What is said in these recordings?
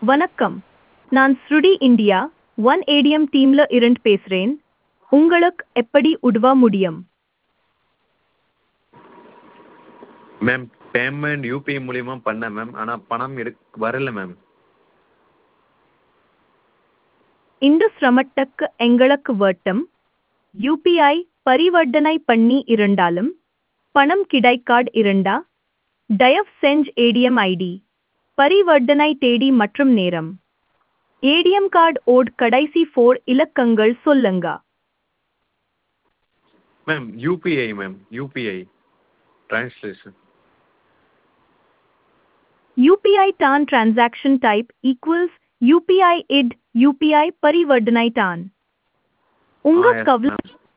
வணக்கம் நான் ஸ்ருடி இந்தியா ஒன் ஏடிஎம் டீம்ல இருந்து பேசுறேன் உங்களுக்கு எப்படி உதவ முடியும் மேம் பேமெண்ட் யூபிஐ மூலியமா பண்ணேன் மேம் ஆனால் பணம் எடுக்க வரல மேம் இந்த சிரமத்துக்கு எங்களுக்கு வட்டம் யூபிஐ பரிவர்த்தனை பண்ணி இருந்தாலும் பணம் கிடைக்காது இருந்தா தயவு செஞ்சு ஏடிஎம் ஐடி பரிவர்த்தனை தேதி மற்றும் நேரம் ஏடிஎம் கார்டு ஓட் கடைசி ஃபோர் இலக்கங்கள் சொல்லுங்க ma'am UPI ma'am UPI transaction UPI TAN transaction type equals UPI ID UPI பரிவர்த்தனை TAN உங்க கவலை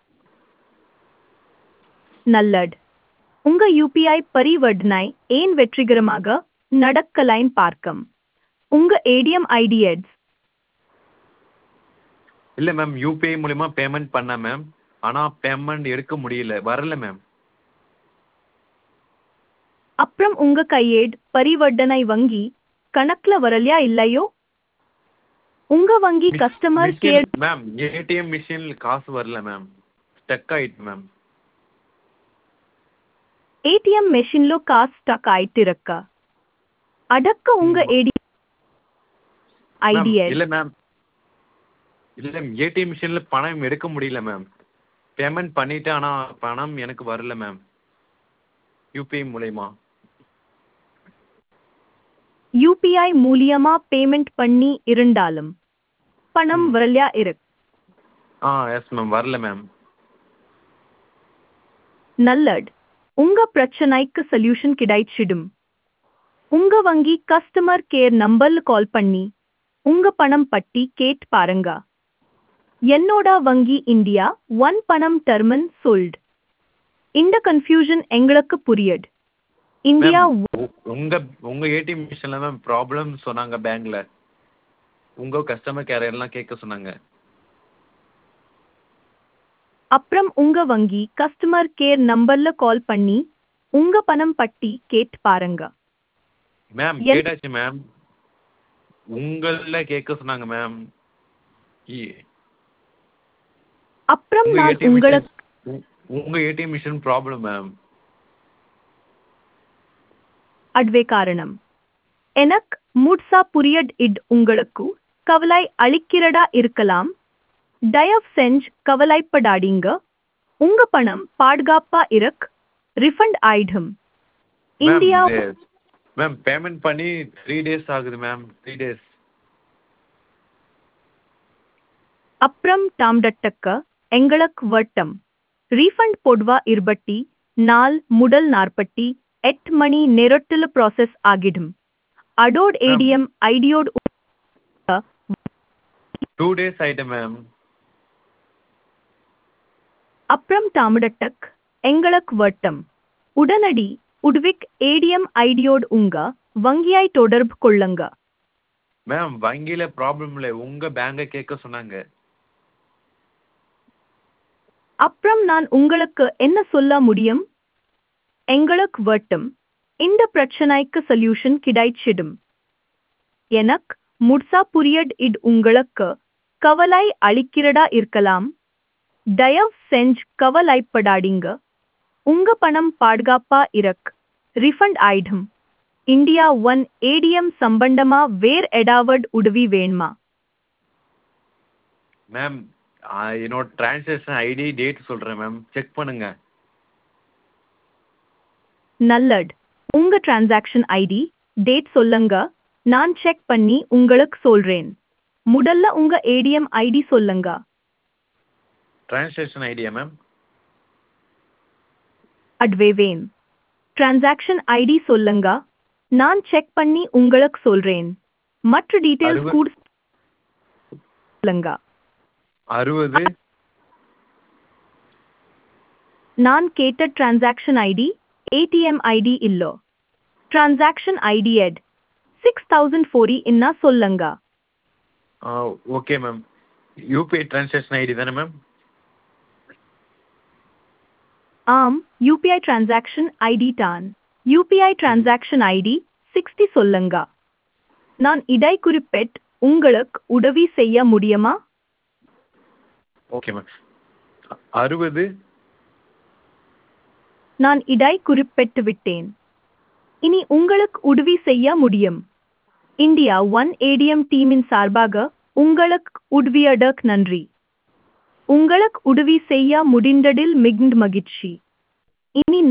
நல்லது உங்க யூபிஐ பரிவர்த்தனை ஏன் வெற்றிகரமாக நடக்கலைன்னு பார்க்கம் உங்க ஏடிஎம் ஐடி எட்ஸ் இல்லை மேம் யூபிஐ மூலியமா பேமெண்ட் பண்ணேன் மேம் ஆனால் பேமெண்ட் எடுக்க முடியல வரல மேம் அப்புறம் உங்க கையேடு பரிவர்த்தனை வங்கி கணக்குல வரலையா இல்லையோ உங்க வங்கி கஸ்டமர் கேர் மேம் ஏடிஎம் மிஷினில் காசு வரல மேம் ஸ்டக் ஆயிட்டு மேம் ஏடிஎம் மெஷின்లో காசு ஸ்டக் ஆயிட்டு இருக்க அடக்க உங்க ஏடி ஐடி இல்லை மேம் இல்லை ஏடிஎம் மிஷினில் பணம் எடுக்க முடியல மேம் பேமெண்ட் பண்ணிட்டேன் ஆனால் பணம் எனக்கு வரல மேம் யூபிஐ மூலயமா யூபிஐ மூலியமா பேமெண்ட் பண்ணி இருந்தாலும் பணம் வரலையா இருக்கு ஆ எஸ் மேம் வரல மேம் நல்லது உங்க பிரச்சனைக்கு சொல்யூஷன் கிடைச்சிடும் உங்க வங்கி கஸ்டமர் கேர் நம்பர்ல கால் பண்ணி உங்க பணம் பட்டி கேட் பாருங்க என்னோட வங்கி இந்தியா ஒன் பணம் டெர்மன் சொல்ட் இந்த கன்ஃபியூஷன் எங்களுக்கு புரியுது இந்தியா உ- உங்க உங்க ஏடிஎம் மிஷின்ல மேம் ப்ராப்ளம் சொன்னாங்க பேங்க்ல உங்க கஸ்டமர் கேர் எல்லாம் கேட்க சொன்னாங்க அப்புறம் உங்க வங்கி கஸ்டமர் கேர் நம்பர்ல கால் பண்ணி உங்க பணம் பட்டி கேட் பாருங்க மேம் என்- கேட்டாச்சு மேம் உங்கள கேட்க சொன்னாங்க மேம் அப்புறம் உங்க நான் ஏடிஎம் உங்களுக்கு மிஷின் உங்க ஏடிஎம் மிஷின் ப்ராப்ளம் மேம் அட்வே காரணம் எனக்கு முட்சா புரியட் இட் உங்களுக்கு கவலை அளிக்கிறதா இருக்கலாம் தயவு செஞ்சு கவலைப்படாதீங்க உங்க பணம் பாதுகாப்பா இருக் ரிஃபண்ட் ஆயிடும் இந்தியா மேம் பேமெண்ட் பண்ணி த்ரீ டேஸ் ஆகுது மேம் த்ரீ டேஸ் அப்புறம் தாம்டட்டக்க எங்களுக்கு வட்டம் ரீஃபண்ட் பொடுவா இருபட்டி நாள் முதல் நாற்பட்டி எட்டு மணி நேரத்தில் ப்ராசஸ் ஆகிடும் அடோட் ஏடிஎம் ஐடியோட் டூ டேஸ் ஆயிட்டு மேம் அப்புறம் தாமிடட்டக் எங்களுக்கு வட்டம் உடனடி உட்விக் ஏடிஎம் ஐடியோடு உங்க வங்கியாய் தொடர்பு கொள்ளுங்க மேம் வங்கியில ப்ராப்ளம் இல்லை உங்க பேங்கை கேட்க சொன்னாங்க அப்புறம் நான் உங்களுக்கு என்ன சொல்ல முடியும் எங்களுக்கு வட்டம் இந்த பிரச்சனைக்கு சொல்யூஷன் கிடைச்சிடும் எனக்கு முட்சா புரியட் இட் உங்களுக்கு கவலை அளிக்கிறதா இருக்கலாம் தயவு செஞ்சு கவலைப்படாதீங்க உங்க பணம் பாதுகாப்பா இருக் ரிஃபண்ட் ஆயிடும் இந்தியா ஒன் ஏடிஎம் சம்பந்தமா வேர் எடாவட் உதவி வேணுமா மேம் என்னோட டிரான்சாக்ஷன் ஐடி டேட் சொல்றேன் மேம் செக் பண்ணுங்க நல்லது உங்க டிரான்சாக்ஷன் ஐடி டேட் சொல்லுங்க நான் செக் பண்ணி உங்களுக்கு சொல்றேன் முதல்ல உங்க ஏடிஎம் ஐடி சொல்லுங்க டிரான்சாக்ஷன் ஐடியா மேம் அட்வேவேன் டிரான்சாக்ஷன் ஐடி சொல்லுங்க நான் செக் பண்ணி உங்களுக்கு சொல்றேன் மற்ற டீடைல்ஸ் அறுபது- கூட சொல்லுங்க அறுபது நான் கேட்ட டிரான்சாக்ஷன் ஐடி ஏடிஎம் ஐடி இல்லோ transaction ID eight six thousand four இன்னா சொல்லுங்க okay ma'am UPI transaction ID தானே மேம் ஆம் யூபிஐ டிரான்சாக்ஷன் ஐடி டான் யூபிஐ டிரான்சாக்ஷன் ஐடி சிக்ஸ்டி சொல்லுங்க நான் இடை குறிப்பிட்டு உங்களுக்கு உதவி செய்ய முடியுமா ஓகே மேம் அறுபது நான் இடை குறிப்பிட்டு விட்டேன் இனி உங்களுக்கு உதவி செய்ய முடியும் இந்தியா ஒன் ஏடிஎம் டீமின் சார்பாக உங்களுக்கு உதவியதற்கு நன்றி உங்களுக்கு உதவி செய்ய முடிந்ததில் மிகுந்த மகிழ்ச்சி இனி